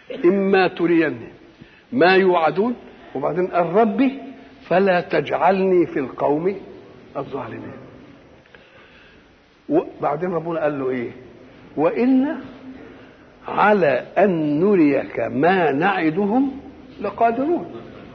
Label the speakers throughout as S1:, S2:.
S1: إما تريني ما يوعدون وبعدين قال ربي فلا تجعلني في القوم الظالمين وبعدين ربنا قال له ايه وإن على أن نريك ما نعدهم لقادرون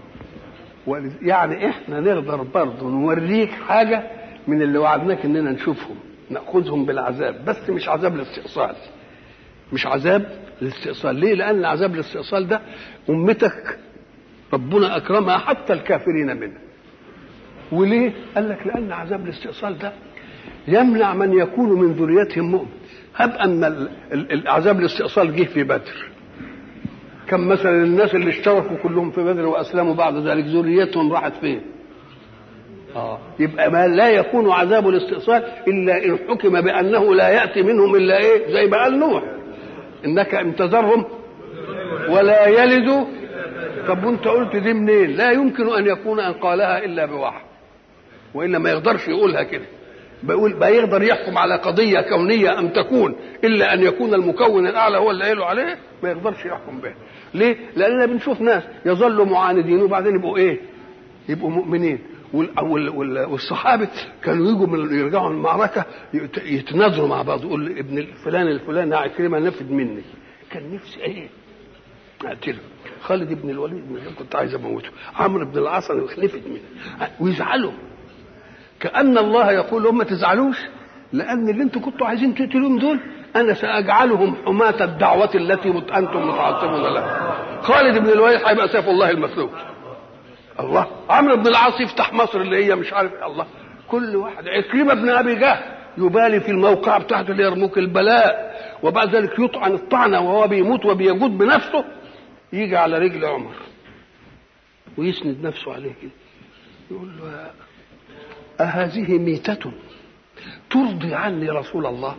S1: يعني احنا نقدر برضه نوريك حاجة من اللي وعدناك اننا نشوفهم ناخذهم بالعذاب بس مش عذاب الاستئصال مش عذاب الاستئصال ليه لان عذاب الاستئصال ده امتك ربنا اكرمها حتى الكافرين منه وليه قال لك لان عذاب الاستئصال ده يمنع من يكون من ذريتهم مؤمن هب ان العذاب الاستئصال جه في بدر كم مثلا الناس اللي اشتركوا كلهم في بدر واسلموا بعد ذلك ذريتهم راحت فين آه. يبقى ما لا يكون عذاب الاستئصال الا ان حكم بانه لا ياتي منهم الا ايه زي ما قال نوح انك انتظرهم ولا يلدوا طب وانت قلت دي منين لا يمكن ان يكون ان قالها الا بوحي والا ما يقدرش يقولها كده بيقول بقى يقدر يحكم على قضيه كونيه ام تكون الا ان يكون المكون الاعلى هو اللي قايله عليه ما يقدرش يحكم بها ليه لاننا بنشوف ناس يظلوا معاندين وبعدين يبقوا ايه يبقوا مؤمنين والصحابه كانوا يجوا من يرجعوا من المعركه يتناظروا مع بعض يقول ابن الفلان الفلاني عكرمه نفد مني كان نفسي ايه اقتله خالد بن الوليد كنت عايز اموته عمرو بن العاص نفد مني ويزعلوا كان الله يقول لهم ما تزعلوش لان اللي انتم كنتوا عايزين تقتلوهم دول انا ساجعلهم حماة الدعوة التي انتم متعصبون لها خالد بن الوليد هيبقى سيف الله المسلول الله عمرو بن العاص يفتح مصر اللي هي مش عارف الله كل واحد عكرمه بن ابي جهل يبالي في الموقع بتاعته اللي يرموك البلاء وبعد ذلك يطعن الطعنه وهو بيموت وبيجود بنفسه يجي على رجل عمر ويسند نفسه عليه كده يقول له أهذه ميتة ترضي عني رسول الله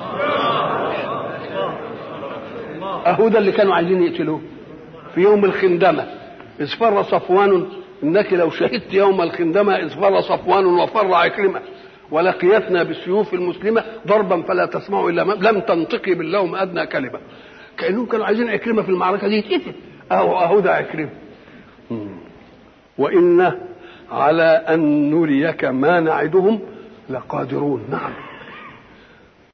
S1: أهو ده اللي كانوا عايزين يقتلوه في يوم الخندمة إذ فر صفوان إنك لو شهدت يوم الخندمة إذ فر صفوان وفر عكرمة ولقيتنا بالسيوف المسلمة ضربا فلا تسمع إلا ما لم تنطقي باللوم أدنى كلمة كأنهم كانوا عايزين عكرمة في المعركة دي يتقتل أهو أهو ده عكرمة وإن على أن نريك ما نعدهم لقادرون نعم